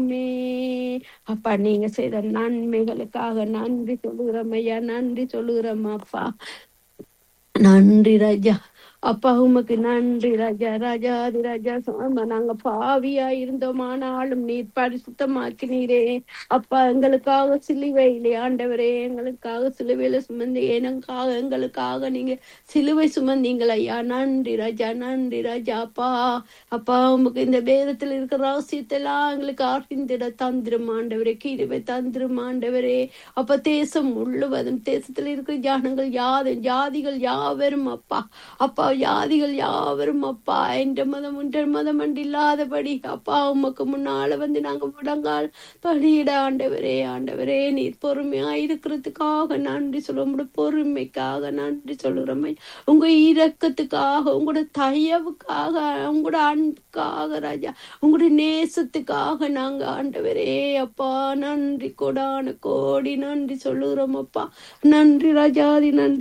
மே அப்பா நீங்க செய்த நன்மைகளுக்காக நன்றி சொல்லுகிறோம் ஐயா நன்றி சொல்லுகிறோம் அப்பா நன்றி ராஜா அப்பா உமக்கு நன்றி ராஜா ராஜாதி ராஜா சுவாமி நாங்க பாவியா இருந்தோமானாலும் நீர் பரிசுத்தமாக்கினீரே அப்பா எங்களுக்காக சிலுவையிலே ஆண்டவரே எங்களுக்காக சிலுவையில சுமந்து எனக்காக எங்களுக்காக நீங்க சிலுவை சுமந்தீங்கள் ஐயா நன்றி ராஜா நன்றி ராஜா அப்பா அப்பா உமக்கு இந்த வேதத்தில் இருக்கிற ரகசியத்தெல்லாம் எங்களுக்கு அறிந்திட தந்திரம் ஆண்டவரே கிருபை தந்திரம் ஆண்டவரே அப்ப தேசம் முழுவதும் தேசத்தில் இருக்கிற ஜனங்கள் யாரும் ஜாதிகள் யாவரும் அப்பா அப்பா ஜாதிகள் யாவரும் அப்பா என்ற மதம் உன்ற மதம் அன்று இல்லாதபடி அப்பா உமக்கு முன்னால வந்து நாங்க முடங்கால் பலியிட ஆண்டவரே ஆண்டவரே நீர் பொறுமையா இருக்கிறதுக்காக நன்றி சொல்ல உங்களோட பொறுமைக்காக நன்றி சொல்லுறோம் உங்க இரக்கத்துக்காக உங்களோட தயவுக்காக உங்களோட அன்புக்காக ராஜா உங்களோட நேசத்துக்காக நாங்க ஆண்டவரே அப்பா நன்றி கொடான கோடி நன்றி சொல்லுகிறோம் அப்பா நன்றி ராஜாதி நன்றி